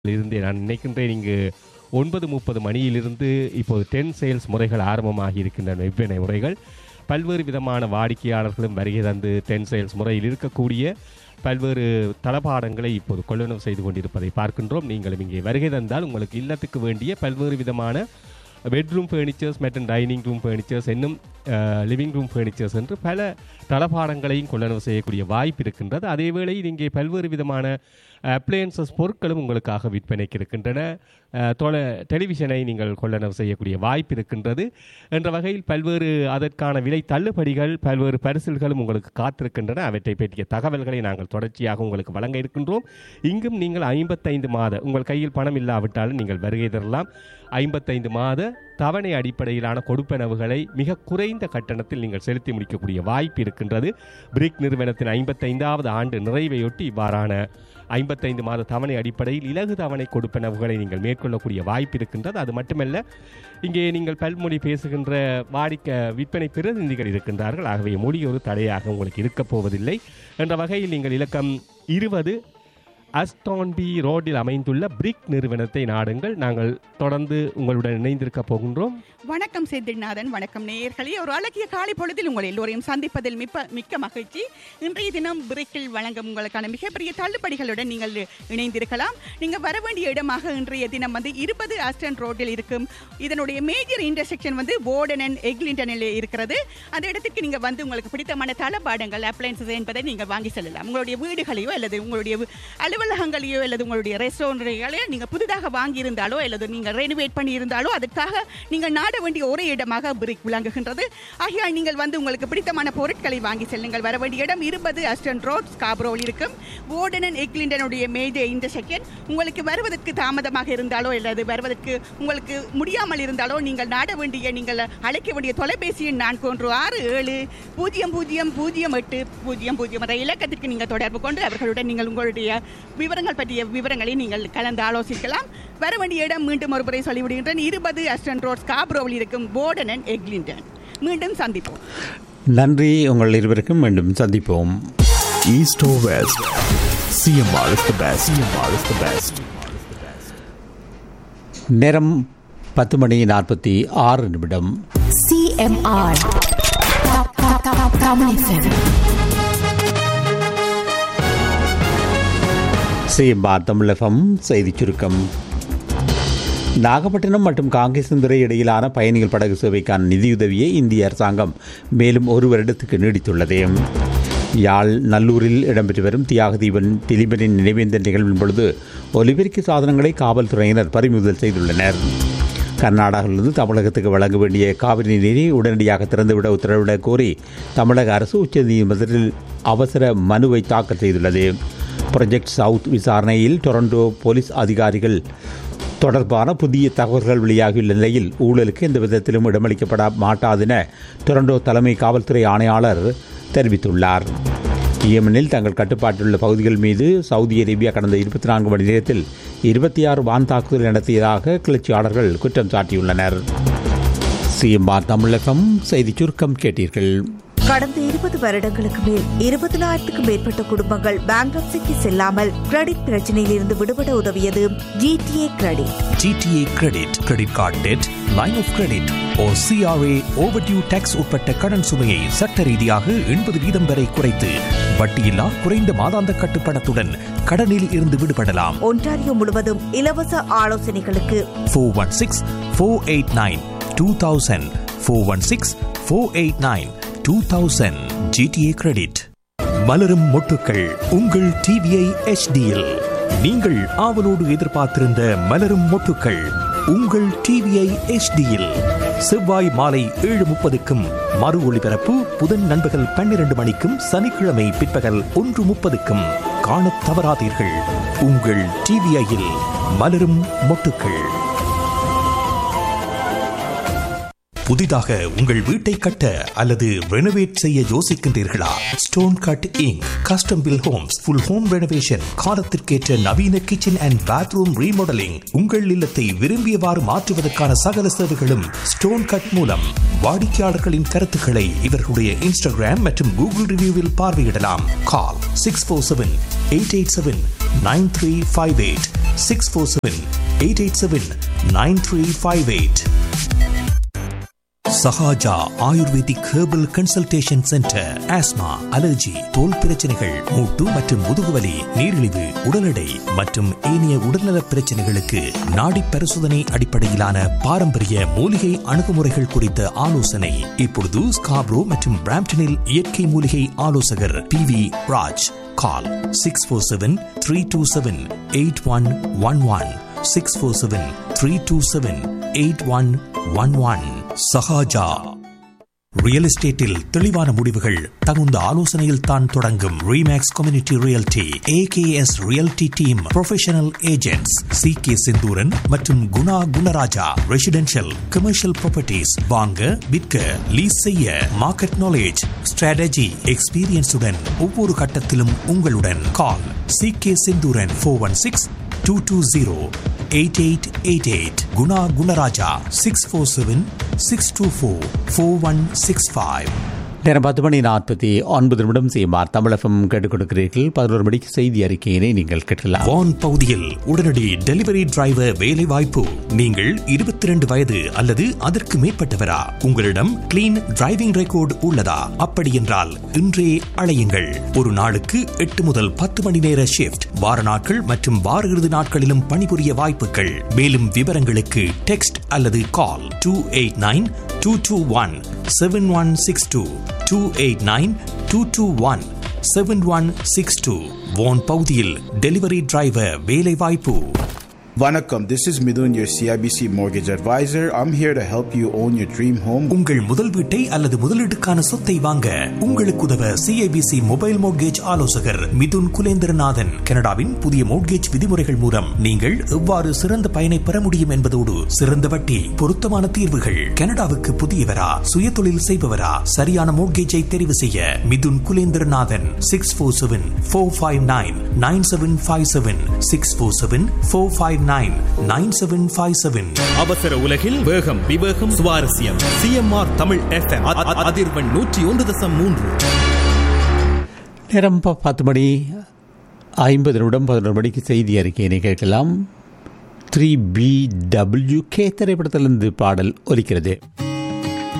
இருந்து நான் நினைக்கின்றேன் இங்கு ஒன்பது முப்பது மணியிலிருந்து இப்போது டென் சேல்ஸ் முறைகள் ஆரம்பமாகி இருக்கின்றன விற்பனை முறைகள் பல்வேறு விதமான வாடிக்கையாளர்களும் வருகை தந்து டென் சேல்ஸ் முறையில் இருக்கக்கூடிய பல்வேறு தளபாடங்களை இப்போது கொள்வனவு செய்து கொண்டிருப்பதை பார்க்கின்றோம் நீங்களும் இங்கே வருகை தந்தால் உங்களுக்கு இல்லத்துக்கு வேண்டிய பல்வேறு விதமான பெட்ரூம் ஃபர்னிச்சர்ஸ் மற்றும் டைனிங் ரூம் ஃபர்னிச்சர்ஸ் இன்னும் லிவிங் ரூம் ஃபர்னிச்சர்ஸ் என்று பல தளபாடங்களையும் கொள்ளளவு செய்யக்கூடிய வாய்ப்பு இருக்கின்றது அதே வேளையில் இங்கே பல்வேறு விதமான அப்ளையன்சஸ் பொருட்களும் உங்களுக்காக விற்பனைக்கு இருக்கின்றன அஹ், தொலை டெலிவிஷனை நீங்கள் கொள்ளளவு செய்யக்கூடிய வாய்ப்பு இருக்கின்றது என்ற வகையில் பல்வேறு அதற்கான விலை தள்ளுபடிகள் பல்வேறு பரிசில்களும் உங்களுக்கு காத்திருக்கின்றன அவற்றை பற்றிய தகவல்களை நாங்கள் தொடர்ச்சியாக உங்களுக்கு வழங்க இருக்கின்றோம் இங்கும் நீங்கள் ஐம்பத்தைந்து மாத உங்கள் கையில் பணம் இல்லாவிட்டாலும் நீங்கள் வருகை தரலாம் ஐம்பத்தைந்து மாத தவணை அடிப்படையிலான கொடுப்பனவுகளை மிக குறைந்த கட்டணத்தில் நீங்கள் செலுத்தி முடிக்கக்கூடிய வாய்ப்பு இருக்கின்றது பிரிக் நிறுவனத்தின் ஐம்பத்தைந்தாவது ஆண்டு நிறைவையொட்டி இவ்வாறான ஐம்பத்தைந்து மாத தவணை அடிப்படையில் இலகு தவணை கொடுப்பனவுகளை நீங்கள் மேற்கொள்ளக்கூடிய வாய்ப்பு இருக்கின்றது அது மட்டுமல்ல இங்கே நீங்கள் பல்மொழி பேசுகின்ற வாடிக்கை விற்பனை பிரதிநிதிகள் இருக்கின்றார்கள் ஆகவே மொழி ஒரு தடையாக உங்களுக்கு இருக்கப் போவதில்லை என்ற வகையில் நீங்கள் இலக்கம் இருபது அஸ்டான்பி ரோடில் அமைந்துள்ள பிரிக் நிறுவனத்தை நாடுங்கள் நாங்கள் தொடர்ந்து உங்களுடன் இணைந்திருக்க போகின்றோம் வணக்கம் செந்தில்நாதன் வணக்கம் நேயர்களே ஒரு அழகிய காலை பொழுதில் உங்கள் எல்லோரையும் சந்திப்பதில் மிக்க மிக்க மகிழ்ச்சி இன்றைய தினம் பிரிக்கில் வழங்கும் உங்களுக்கான மிகப்பெரிய தள்ளுபடிகளுடன் நீங்கள் இணைந்திருக்கலாம் நீங்கள் வர வேண்டிய இடமாக இன்றைய தினம் வந்து இருபது அஸ்டன் ரோட்டில் இருக்கும் இதனுடைய மேஜர் இன்டர்செக்ஷன் வந்து போர்டன் அண்ட் எக்லிண்டனில் இருக்கிறது அந்த இடத்துக்கு நீங்கள் வந்து உங்களுக்கு பிடித்தமான தளபாடங்கள் அப்ளைன்சஸ் என்பதை நீங்கள் வாங்கி செல்லலாம் உங்களுடைய வீடுகளையோ அல்லது உங்களுடைய வி- அலுவலகங்களையோ அல்லது உங்களுடைய ரெஸ்டாரண்ட்களையோ நீங்கள் புதிதாக வாங்கியிருந்தாலோ அல்லது நீங்கள் ரெனோவேட் பண்ணியிருந்தாலோ அதற்காக நீங்கள் நாட வேண்டிய ஒரே இடமாக பிரிக் விளங்குகின்றது ஆகையால் நீங்கள் வந்து உங்களுக்கு பிடித்தமான பொருட்களை வாங்கி செல்லுங்கள் வர வேண்டிய இடம் இருபது அஸ்டன் ரோட் ஸ்காப்ரோவில் இருக்கும் ஓர்டன் எக்லிண்டனுடைய மேஜர் இன்டர்செக்ஷன் உங்களுக்கு வருவதற்கு தாமதமாக இருந்தாலோ அல்லது வருவதற்கு உங்களுக்கு முடியாமல் இருந்தாலோ நீங்கள் நாட வேண்டிய நீங்கள் அழைக்க வேண்டிய தொலைபேசி எண் நான்கு ஒன்று ஆறு ஏழு பூஜ்ஜியம் பூஜ்ஜியம் பூஜ்ஜியம் எட்டு பூஜ்ஜியம் பூஜ்ஜியம் என்ற இலக்கத்திற்கு நீங்கள் தொடர்பு கொண்டு அவர்களுடன் நீங்கள் உங்களுடைய விவரங்கள் பற்றிய விவரங்களை நீங்கள் கலந்து ஆலோசிக்கலாம் வர வேண்டிய இடம் மீண்டும் ஒருமுறை சொல்லிவிடுகின்றேன் இருபது அஸ்டன் ரோட் ஸ்காப்ரோவில் இருக்கும் போர்டன் அண்ட் எக்லிண்டன் மீண்டும் சந்திப்போம் நன்றி உங்கள் இருவருக்கும் மீண்டும் சந்திப்போம் East or West? CMR is the best. CMR is the best. நேரம் பத்து மணி நாற்பத்தி ஆறு நிமிடம் CMR. Top, top, top, Tamil FM. CMR தமிழகம் செய்திச் சுருக்கம் நாகப்பட்டினம் மற்றும் காங்கேசந்துறை இடையிலான பயணிகள் படகு சேவைக்கான நிதியுதவியை இந்திய அரசாங்கம் மேலும் ஒரு வருடத்துக்கு நீடித்துள்ளது யாழ் நல்லூரில் இடம்பெற்று வரும் தியாகதீபன் திலீபனின் நினைவேந்த நிகழ்வின் பொழுது ஒலிபெருக்கி சாதனங்களை காவல்துறையினர் பறிமுதல் செய்துள்ளனர் கர்நாடகாவிலிருந்து தமிழகத்துக்கு வழங்க வேண்டிய காவிரி நீரை உடனடியாக திறந்துவிட உத்தரவிட கோரி தமிழக அரசு உச்சநீதிமன்றத்தில் அவசர மனுவை தாக்கல் செய்துள்ளது ப்ரொஜெக்ட் சவுத் விசாரணையில் டொரண்டோ போலீஸ் அதிகாரிகள் தொடர்பான புதிய தகவல்கள் வெளியாகியுள்ள நிலையில் ஊழலுக்கு எந்த விதத்திலும் இடமளிக்கப்பட மாட்டாதென டொரண்டோ தலைமை காவல்துறை ஆணையாளர் தெரிவித்துள்ளார் யேமனில் தங்கள் கட்டுப்பாட்டிலுள்ள பகுதிகள் மீது சவுதி அரேபியா கடந்த இருபத்தி நான்கு மணி நேரத்தில் இருபத்தி ஆறு வான் தாக்குதல் நடத்தியதாக கிளர்ச்சியாளர்கள் குற்றம் சாட்டியுள்ளனர் சிஎம்ஆர் தமிழகம் செய்திச் சுருக்கம் கேட்டீர்கள் கடந்த இருபது வருடங்களுக்கு மேல் இருபதனாயிரத்துக்கும் மேற்பட்ட குடும்பங்கள் பேங்க்ரப்சிக்கு செல்லாமல் கிரெடிட் பிரச்சனையில் இருந்து விடுபட உதவியது GTA credit GTA Credit, Credit Card Debt, Line of Credit or CRA Overdue Tax உட்பட்ட கடன் சுமையை சட்ட ரீதியாக எண்பது வீதம் வரை குறைத்து வட்டியில்லா குறைந்த மாதாந்த கட்டுப்பணத்துடன் கடனில் இருந்து விடுபடலாம் ஒன்டாரியோ முழுவதும் இலவச ஆலோசனைகளுக்கு four one six four eight nine two thousand four one six four eight nine two thousand GTA credit மலரும் மொட்டுக்கள் உங்கள் டிவிஐ எச்டியில் நீங்கள் ஆவலோடு எதிர்பார்த்திருந்த மலரும் மொட்டுக்கள் உங்கள் டிவிஐ எச்டியில் செவ்வாய் மாலை ஏழு முப்பதுக்கும் மறு ஒளிபரப்பு புதன் நண்பகல் பன்னிரண்டு மணிக்கும் சனிக்கிழமை பிற்பகல் ஒன்று முப்பதுக்கும் காணத் தவறாதீர்கள் உங்கள் டிவிஐயில் மலரும் மொட்டுக்கள் புதிதாக உங்கள் வீட்டை கட்ட அல்லது ரெனோவேட் செய்ய யோசிக்கின்றீர்களா stone cut inc custom built homes full home renovation காலத்திற்கேற்ற நவீன கிச்சன் அண்ட் பாத்ரூம் ரீமாடலிங் உங்கள் இல்லத்தை விரும்பியவாறு மாற்றுவதற்கான சகல சேவைகளும் ஸ்டோன் கட் மூலம் வாடிக்கையாளர்களின் கருத்துக்களை இவர்களுடைய இன்ஸ்டாகிராம் மற்றும் கூகுள் ரிவ்யூவில் பார்வையிடலாம் call six four seven eight eight seven nine three five eight six four seven eight eight seven nine three five eight Sahaja ayurvedic herbal consultation centre asthma allergy தோல் பிரச்சனைகள் மூட்டு மற்றும் முதுகுவலி நீரிழிவு உடல் எடை மற்றும் ஏனைய உடல்நல பிரச்சனைகளுக்கு நாடி பரிசோதனை அடிப்படையிலான பாரம்பரிய மூலிகை அணுகுமுறைகள் குறித்த ஆலோசனை இப்பொழுது ஸ்காப்ரோ மற்றும் பிராம்டனில் இயற்கை மூலிகை ஆலோசகர் P V Raj call six four seven three two seven eight one one one six four seven three two seven eight one one one Sahaja real எஸ்டேட்டில் தெளிவான முடிவுகள் தகுந்த ஆலோசனையில் தான் தொடங்கும் Remax community realty AKS realty team professional agents C K Senthuran மற்றும் Guna Gunaraja residential commercial properties வாங்க விற்க லீஸ் செய்ய மார்க்கெட் நாலேஜ் ஸ்ட்ராட்டஜி எக்ஸ்பீரியன்ஸுடன் ஒவ்வொரு கட்டத்திலும் உங்களுடன் call C K Senthooran four one six two two zero eight eight eight eight Guna Gunaraja six four seven six two four four one six five நேரம் பத்து மணி நாற்பத்தி ஒன்பது நிமிடம் செய்யுமார் தமிழகம் கேட்டுக் கொடுக்கிறீர்கள் பதினோரு மணிக்கு செய்தி அறிக்கையினை நீங்கள் கேட்கலாம் வான் பகுதியில் உடனடி டெலிவரி டிரைவர் வேலை வாய்ப்பு நீங்கள் இருபத்தி ரெண்டு வயது அல்லது அதற்கு மேற்பட்டவரா உங்களிடம் கிளீன் டிரைவிங் ரெக்கார்டு உள்ளதா அப்படி என்றால் இன்றே அழையுங்கள் ஒரு நாளுக்கு எட்டு முதல் பத்து மணி நேர ஷிப்ட் வார நாட்கள் மற்றும் வார இறுதி நாட்களிலும் பணிபுரிய வாய்ப்புகள் மேலும் விவரங்களுக்கு டெக்ஸ்ட் அல்லது call two eight nine two two one seven one six two two eight nine two two one seven one six two Vaughan பகுதியில் டெலிவரி டிரைவர் வேலை வாய்ப்பு Vanakkam, this is Midun, your CIBC mortgage advisor. I'm here to help you own your dream home. உங்கள் முதல் வீட்டை அல்லது முதலீட்டுக்கான சொத்தை வாங்க உங்களுக்கு உதவ சிஐபிசி மொபைல் மோட்கேஜ் ஆலோசகர் மிதுன் குலேந்திரநாதன் கனடாவின் புதிய மோட்கேஜ் விதிமுறைகள் மூலம் நீங்கள் எவ்வாறு சிறந்த பயனை பெற முடியும் என்பதோடு சிறந்த வட்டி பொருத்தமான தீர்வுகள் கனடாவுக்கு புதியவரா சுய தொழில் செய்பவரா சரியான மோட்கேஜை தெரிவு செய்ய Mithun Kulendranathan six four seven four five nine nine seven five seven six four seven four five nine nine seven five seven அவசர உலகில் வேகம் விவேகம் சுவாரஸ்யம் சிஎம்ஆர் தமிழ் எஃப்எம் அதிர்வெண் நூற்றி ஒன்று தசம் மூன்று நேரம் ப- பத்து மணி ஐம்பது நிமிடம் பதினொரு மணிக்கு செய்தி அறிக்கையினை கேட்கலாம் த்ரீ பி டபிள்யூ கே திரைப்படத்திலிருந்து பாடல் ஒலிக்கிறது